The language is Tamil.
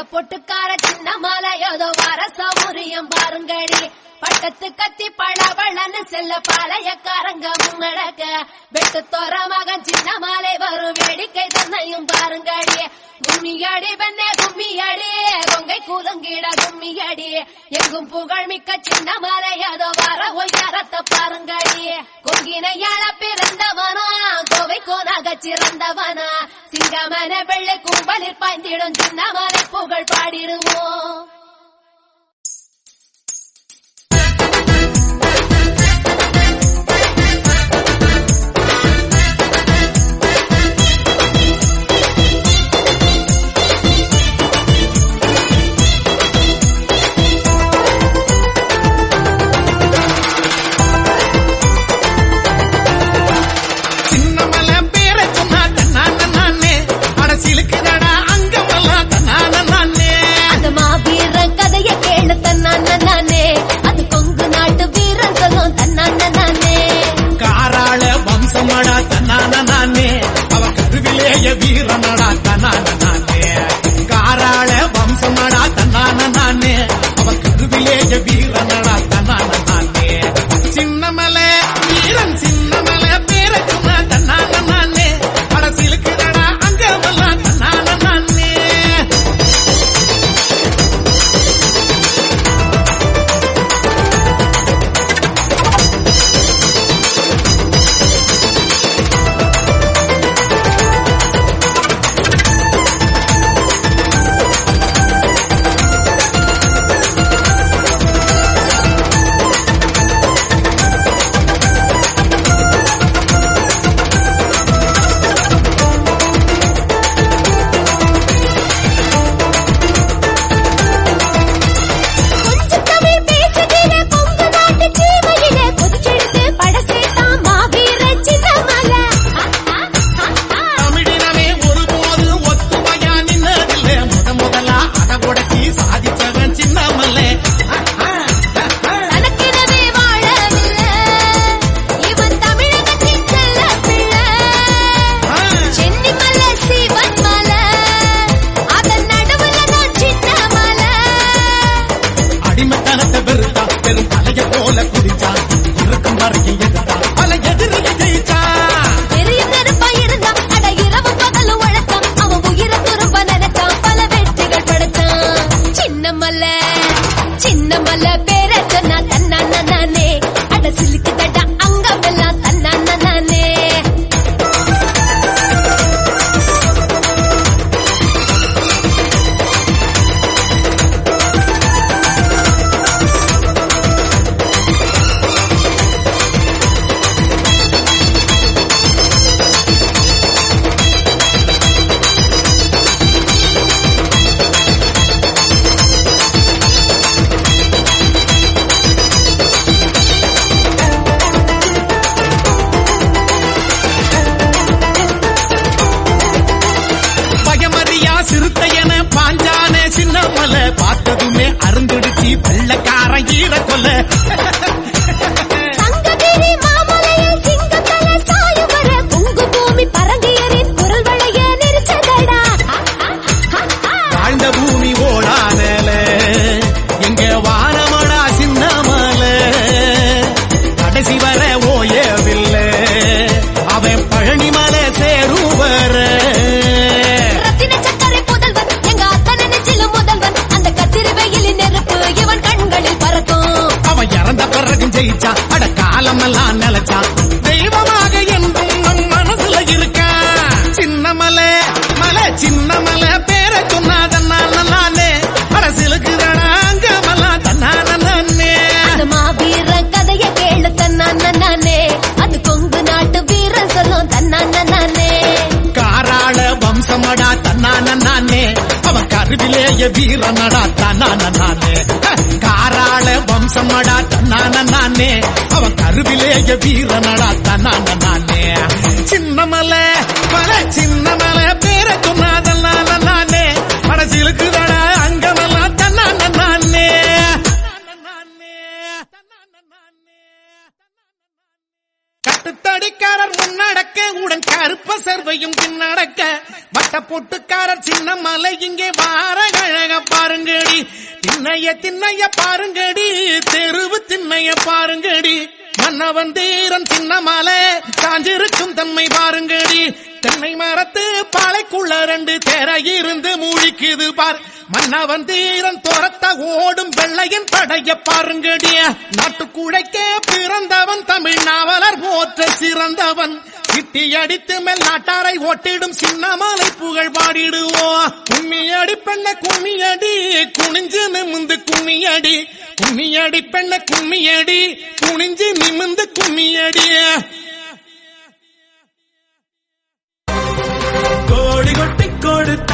பொட்டுக்கார சின்ன மாலை ஏதோ வர சௌரியம் பாருங்கடி பட்டத்து கத்தி பளபளன்னு செல்ல பாளையக்காரங்க முங்கடக்க வெட்டு தோற மகன் சின்ன மாலை வரும் வேடிக்கை தன்னையும் பாருங்கடி கும்மியடி பெண்ணே கும்மியடி கொங்கை கூதங்கிட கும்மியடி எங்கும் புகழ் மிக்க சின்ன மாலை ஏதோ வர ஒய்யாரத்தை பாருங்கடி கொங்கினையாள பிறந்தவனா கோவை கோனாக சிறந்தவனா சிங்கமன வெள்ளை கும்பலில் பாய்ந்திடும் சின்ன மாலை புகழ் பாடிடுவோம் சின்னமல பேரை சொன்னா தன்னான நானே அட சிலுக்குதடா அங்கமெல்லாம் தன்னான நானே அந்த மாவீரன் கதைய கேளு தன்னான நானே அது கொங்கு நாட்டு வீரன் சொல்லும் தன்னான நானே காராள வம்சமடா தன்னான நானே அவ கருவிலேய வீரனடா தன்னான நானே காராள வம்சமடா தன்னான நானே அவ கருவிலேய வீரனடா தன்னான நானே சின்னமல வீரன் சின்னமல பேரை சொன்னா தன்னான நானே அட சிலுக்குதடா அங்கமெல்லாம் தன்னான நானே கொஞ்சம் தமிழ் பேசுகிற கொங்கு நாட்டு சீமையிலே கொதிச்செடுத்து படசேட்டான் மாவீரன் சின்னமலை தமிழினமே ஒருபோது ஒத்துமையா நின்னதில்லை முத முதலா அட உடச்சி சாதிச்சவன் சின்னமல்லே தனக்கெனவே வாழவில்லை இவன் தமிழகத்தின் செல்ல பிள்ளை சென்னி மலை சிவன் மலை அதன் நடுவுல தான் சின்ன மலை அடிமைத்தனத்தை வெறுத்தான் பெரும் தலைய போல குதிச்சான் இருக்கும் வரைக்கும் எதிர்த்தான் பல எதிரியை ஜெயிச்சான் பெரிய நெருப்பா இருந்தா அட இரவு பகலும் உழைச்சான் அவன் உயிரை துரும்ப நினைச்சான் பல வெற்றிகள் படைச்சான் சின்ன மலை சின்ன மலை பேர சொன்னா தன்னான நானே அட சிலுக்கு தட்டா அங்கமெல்லாம் தன்னான நானே பயமறியா சிறுத்தையன பாஞ்சானே சின்னமலை பார்த்ததுமே அருந்துடுச்சு வெள்ளக்காரன் ஈர கொல்ல சங்ககிரி மாமலையில் சிங்கத்தல சாயும் வர பொங்கு பூமி பரங்கியரின் குரல் வளைய நெரிச்சதடா வாழ்ந்த பூமி ஓடானல எங்க வானமடா சின்னமலை கடைசி வர ஓயவில்லை அவன் பழனிமலை சேருவர ரத்தின சக்கரை புதல்வன் எங்க அத்தனை நெஞ்சிலும் முதல்வன் அந்த கத்திரி வெயிலின் நெருப்பு இவன் கண்களில் பறக்கும் அவன் இறந்த பிறகும் ஜெயிச்சான் அட காலமெல்லாம் நிலைச்சான் தெய்வமாக என்றும் நம் மனசுல இருக்கான் சின்னமலை மலை சின்னமலை பேரை சொன்னாதன்னால நானே அரசியலுக்குதானா அங்கமெல்லாம் தன்னான நானே அந்த மாவீரன் கதைய கேளு தன்னான நானே அது கொங்கு நாட்டு வீரன் சொல்லும் தன்னான நானே காராள வம்சமடா தன்னான நானே அவன் கருவிலேய வீரனடா தன்னான நானே ஹ, காராள வம்சமடா தன்னான நானே அவன் கருவிலேய வீரனடா தன்னான நானே சின்னமலை மலை சின்னமலை பேரை சொன்னாதன்னால நானே மனசிலுக்குதடா அங்கமெல்லாம் தன்னான நானே கட்டுத்தடிக்காரர் முன்னடக்க உடன் கருப்ப சர்வ தேவையும் பின்னடக்க வட்ட பொட்டுக்காரர் சின்ன மலை இங்கே வார கழக பாருங்கடி திண்ணைய திண்ணைய பாருங்கடி தெருவு திண்ணைய பாருங்கடி மன்னவன் தீரன் சின்ன மலை காஞ்சிருக்கும் தன்மை பாருங்கடி தென்னை மரத்து பாலைக்குள்ள ரெண்டு தேர இருந்து மூழ்கிக்குது பார் மன்னவன் தீரன் துரத்த ஓடும் வெள்ளையன் படைய பாருங்கடிய நாட்டுக்குழைக்கே பிறந்தவன் தமிழ் நாவலர் போற்ற சிறந்தவன் கிட்டி அடித்து மேல் நாட்டாரை ஓட்டிடும் சின்னமலை புகழ் பாடிடுவோம் கும்மியடி பெண்ண கும்மியடி குனிஞ்சு நிமிந்து கும்மியடி கும்மியடி பெண்ண கும்மியடி குனிஞ்சு நிமிந்து கும்மியடி கோடி கொட்டி கொடுத்த